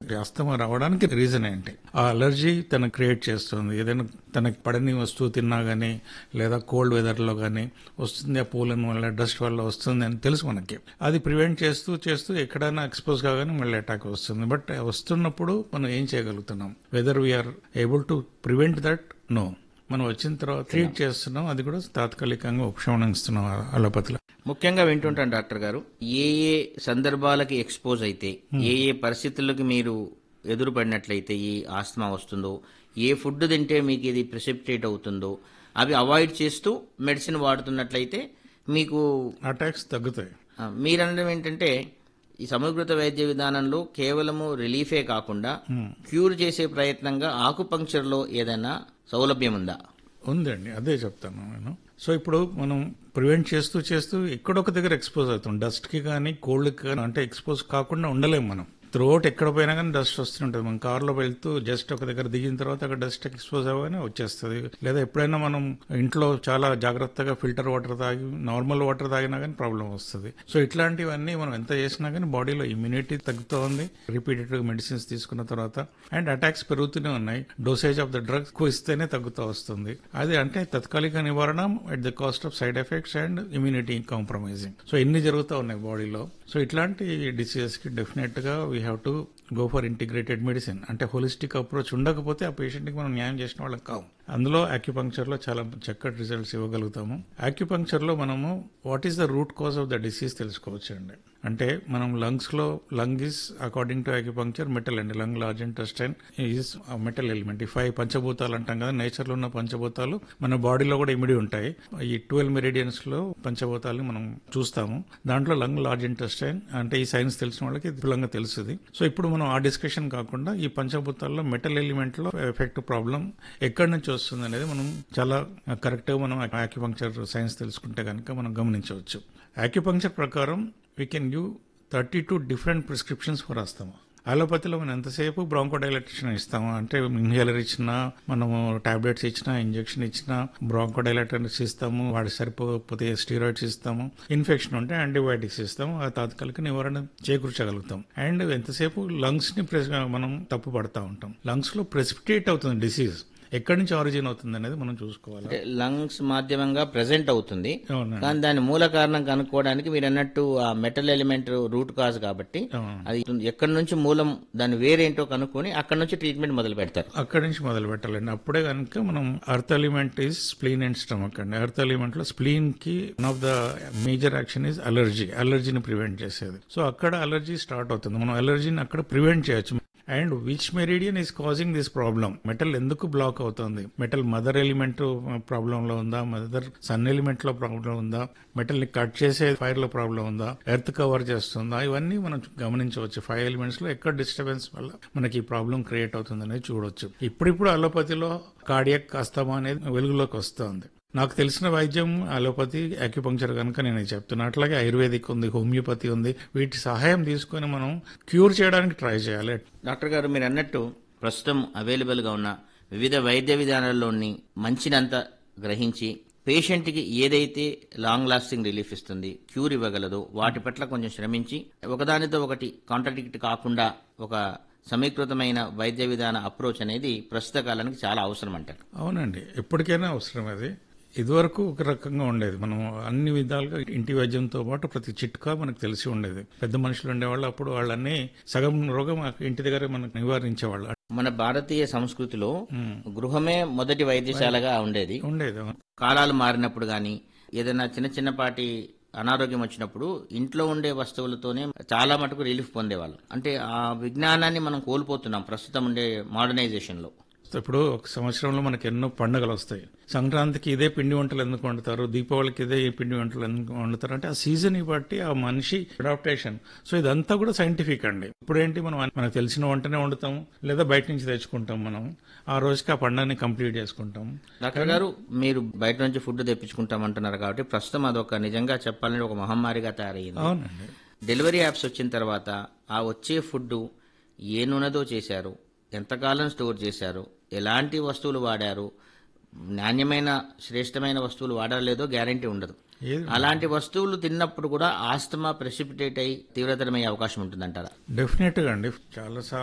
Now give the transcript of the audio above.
Asthma రావడానికి reason ఏంటి ఆ అలర్జీ తన క్రియేట్ చేస్తుంది ఏదైనా తనకి పడని వస్తువు తిన్నా గానీ లేదా కోల్డ్ వెదర్ లో గానీ వస్తుంది ఆ పూలను వల్ల డస్ట్ వల్ల వస్తుంది అని తెలుసు మనకి అది ప్రివెంట్ చేస్తూ చేస్తూ ఎక్కడైనా ఎక్స్పోజ్ కాగానే మళ్ళీ అటాక్ వస్తుంది బట్ వస్తున్నప్పుడు మనం ఏం చేయగలుగుతున్నాం whether we are able to prevent that no మనం వచ్చిన తర్వాత ట్రీట్ చేస్తున్నాం అది కూడా తాత్కాలికంగా ఉపశమనం ఇస్తున్నాం అలోపతిలో ముఖ్యంగా వింటుంటాను డాక్టర్ గారు ఏ ఏ సందర్భాలకి ఎక్స్పోజ్ అయితే ఏ ఏ పరిస్థితులకి మీరు ఎదురుపడినట్లయితే ఈ ఆస్తమా వస్తుందో ఏ ఫుడ్ తింటే మీకు ఇది ప్రిసిపిటేట్ అవుతుందో అవి అవాయిడ్ చేస్తూ మెడిసిన్ వాడుతున్నట్లయితే మీకు అటాక్స్ తగ్గుతాయి ఆ, మీరనడం ఏంటంటే ఈ సమీకృత వైద్య విధానంలో కేవలము రిలీఫే కాకుండా క్యూర్ చేసే ప్రయత్నంగా ఆకుపంక్చర్లో ఏదైనా సౌలభ్యం ఉందా ఉందండి అదే చెప్తాను నేను సో ఇప్పుడు మనం ప్రివెంట్ చేస్తూ చేస్తూ ఎక్కడొక దగ్గర ఎక్స్పోజ్ అవుతాం డస్ట్ కి కానీ కోల్డ్ కి కానీ అంటే ఎక్స్పోజ్ కాకుండా ఉండలేం మనం త్రూఅవుట్ ఎక్కడ పోయినా కానీ డస్ట్ వస్తుంటుంది మనం కార్లో వెళ్తూ జస్ట్ ఒక దగ్గర దిగిన తర్వాత అక్కడ డస్ట్ ఎక్స్పోజ్ అవ్వగానే వచ్చేస్తుంది లేదా ఎప్పుడైనా మనం ఇంట్లో చాలా జాగ్రత్తగా ఫిల్టర్ వాటర్ తాగి నార్మల్ వాటర్ తాగినా కానీ ప్రాబ్లం వస్తుంది సో ఇట్లాంటివన్నీ మనం ఎంత చేసినా కానీ బాడీలో ఇమ్యూనిటీ తగ్గుతూ ఉంది రిపీటెడ్ మెడిసిన్స్ తీసుకున్న తర్వాత అండ్ అటాక్స్ పెరుగుతూనే ఉన్నాయి డోసేజ్ ఆఫ్ ద డ్రగ్స్ ఎక్కువ ఇస్తేనే తగ్గుతూ వస్తుంది అది అంటే తత్కాలిక నివారణ at the cost of side effects and immunity compromising so ఇన్ని జరుగుతూ ఉన్నాయి బాడీలో సో ఇట్లాంటి డిసీజెస్ కి డెఫినెట్ గా we have to go for integrated medicine అంటే హోలిస్టిక్ అప్రోచ్ ఉండకపోతే ఆ పేషెంట్ కి మనం న్యాయం చేసిన వాళ్ళం కావు అందులో acupuncture లో చాలా చక్కటి రిజల్ట్స్ ఇవ్వగలుగుతాము acupuncture లో మనము what is the root cause of the disease తెలుసుకోవచ్చు అండి అంటే మనం లంగ్స్ లో lung is according to acupuncture metal అండి lung large intestine is metal element ఈ ఫైవ్ పంచభూతాలు అంటాం కదా నేచర్ లో ఉన్న పంచభూతాలు మన బాడీలో కూడా ఇమిడి ఉంటాయి ఈ ట్వెల్వ్ మెరిడియన్స్ లో పంచభూతాలని మనం చూస్తాము దాంట్లో లంగ్ లార్జ్ ఇంటెస్టైన్ అంటే ఈ సైన్స్ తెలిసిన వాళ్ళకి ఇది విపులంగా తెలుస్తుంది సో ఇప్పుడు మనం ఆ డిస్కషన్ కాకుండా ఈ పంచభూతాల్లో మెటల్ ఎలిమెంట్ లో ఎఫెక్ట్ ప్రాబ్లం ఎక్కడి నుంచి వస్తుంది అనేది మనం చాలా కరెక్ట్ గా మనం ఆక్యుపంక్చర్ సైన్స్ తెలుసుకుంటే కనుక మనం గమనించవచ్చు ఆక్యుపంక్చర్ ప్రకారం we can give thirty two different prescriptions for asthma అలోపతిలో మనం ఎంతసేపు బ్రాంకోడైలటేషన్ ఇస్తాము అంటే ఇన్హేలర్ ఇచ్చినా మనము టాబ్లెట్స్ ఇచ్చినా ఇంజెక్షన్ ఇచ్చినా బ్రాంకోడైలటర్స్ ఇస్తాము వాడి సరిపోతే స్టీరాయిడ్స్ ఇస్తాము ఇన్ఫెక్షన్ ఉంటే యాంటీబయాటిక్స్ ఇస్తాము ఆ తాత్కాలిక నివారణ చేకూర్చగలుగుతాం అండ్ ఎంతసేపు లంగ్స్ ని ప్రెస్ మనం తప్పు పడతా ఉంటాం లంగ్స్ లో ప్రెసిపిటేట్ అవుతుంది డిసీజ్ ఎక్కడి నుంచి ఆరిజిన్ అవుతుంది అనేది మనం చూసుకోవాలి అంటే లంగ్స్ మాధ్యమంగా ప్రెజెంట్ అవుతుంది అవునండి. కానీ దాని మూల కారణం కనుక్కోవడానికి మీరు అన్నట్టు ఆ మెటల్ ఎలిమెంట్ రూట్ కాజ్ కాబట్టి అవును. అది ఎక్కడి నుంచి మూలం దాని వేరేంటో కనుక్కొని అక్కడ నుంచి ట్రీట్మెంట్ మొదలు పెడతారు అక్కడి నుంచి మొదలు పెట్టాలండి అప్పుడే కనుక మనం earth element is spleen and stomach అండి అర్త్ ఎలిమెంట్ లో స్ప్లీన్ కి one of the major action is allergy అలర్జీని ప్రివెంట్ చేసేది సో అక్కడ అలర్జీ స్టార్ట్ అవుతుంది మనం అలర్జీని అక్కడ ప్రివెంట్ చేయొచ్చు and which meridian is causing this problem metal ఎందుకు బ్లాక్ అవుతుంది మెటల్ మదర్ ఎలిమెంట్ ప్రాబ్లం లో ఉందా మదర్ సన్ ఎలిమెంట్ లో ప్రాబ్లం ఉందా మెటల్ ని కట్ చేసే ఫైర్ లో ప్రాబ్లం ఉందా ఎర్త్ కవర్ చేస్తుందా ఇవన్నీ మనం గమనించవచ్చు ఫైవ్ ఎలిమెంట్స్ లో ఎక్కడ డిస్టర్బెన్స్ వల్ల మనకి ఈ ప్రాబ్లం క్రియేట్ అవుతుంది అనేది చూడొచ్చు ఇప్పుడిప్పుడు అలోపతిలో కార్డియక్ అస్తమా అనేది వెలుగులోకి వస్తుంది నాకు తెలిసిన వైద్యం అలోపతి అక్యుపంక్చర్ కనుక నేను ఇది చెప్తున్నా అట్లాగే ఆయుర్వేదిక్ ఉంది హోమియోపతి ఉంది వీటి సహాయం తీసుకొని మనం క్యూర్ చేయడానికి ట్రై చేయాలి డాక్టర్ గారు మీరు అన్నట్టు ప్రస్తుతం అవైలబుల్ గా ఉన్న వివిధ వైద్య విధానాల్లోని మంచినంత గ్రహించి పేషెంట్ కి ఏదైతే లాంగ్ లాస్టింగ్ రిలీఫ్ ఇస్తుంది క్యూర్ ఇవ్వగలదో వాటి పట్ల కొంచెం శ్రమించి ఒకదానితో ఒకటి కాంట్రడిక్ట్ కాకుండా ఒక సమీకృతమైన వైద్య విధాన అప్రోచ్ అనేది ప్రస్తుత కాలానికి చాలా అవసరం అంటారు అవునండి ఎప్పటికైనా అవసరం అది ఇదివరకు ఒక రకంగా ఉండేది మనం అన్ని విధాలుగా ఇంటి వైద్యంతో పాటు ప్రతి చిట్కా మనకు తెలిసి ఉండేది పెద్ద మనుషులు ఉండేవాళ్ళు అప్పుడు వాళ్ళన్నీ సగం రోగం ఇంటి దగ్గర మనకు నివారించేవాళ్ళు మన భారతీయ సంస్కృతిలో గృహమే మొదటి వైద్యశాలగా ఉండేది ఉండేది కాలాలు మారినప్పుడు గాని ఏదైనా చిన్న చిన్నపాటి అనారోగ్యం వచ్చినప్పుడు ఇంట్లో ఉండే వస్తువులతోనే చాలా మటుకు రిలీఫ్ పొందేవాళ్ళు అంటే ఆ విజ్ఞానాన్ని మనం కోల్పోతున్నాం ప్రస్తుతం ఉండే మోడర్నైజేషన్ లో ఇప్పుడు ఒక సంవత్సరంలో మనకి ఎన్నో పండుగలు వస్తాయి సంక్రాంతికి ఇదే పిండి వంటలు ఎందుకు వండుతారు దీపావళికి ఇదే పిండి వంటలు ఎందుకు వండుతారు అంటే ఆ సీజన్ బట్టి ఆ మనిషి అడాప్టేషన్ సో ఇదంతా కూడా సైంటిఫిక్ అండి ఇప్పుడు ఏంటి మనం మనకు తెలిసిన వంటనే వండుతాం లేదా బయట నుంచి తెచ్చుకుంటాం మనం ఆ రోజుకి ఆ పండుగని కంప్లీట్ చేసుకుంటాం డాక్టర్ గారు మీరు బయట నుంచి ఫుడ్ తెప్పించుకుంటామంటున్నారు కాబట్టి ప్రస్తుతం అదొక నిజంగా చెప్పాలంటే ఒక మహమ్మారిగా తయారయ్యింది అవునండి డెలివరీ యాప్స్ వచ్చిన తర్వాత ఆ వచ్చే ఫుడ్ ఏ నూనెతో చేశారు ఎంతకాలం స్టోర్ చేశారు ఎలాంటి వస్తువులు వాడారు నాణ్యమైన శ్రేష్టమైన వస్తువులు వాడారో లేదో గ్యారంటీ ఉండదు ఏది అలాంటి వస్తువులు తిన్నప్పుడు కూడా ఆస్తమా ప్రెసిపిటేట్ అయి తీవ్రతరమయ్యే అవకాశం ఉంటుందంటారా డెఫినెట్ గా అండి చాలా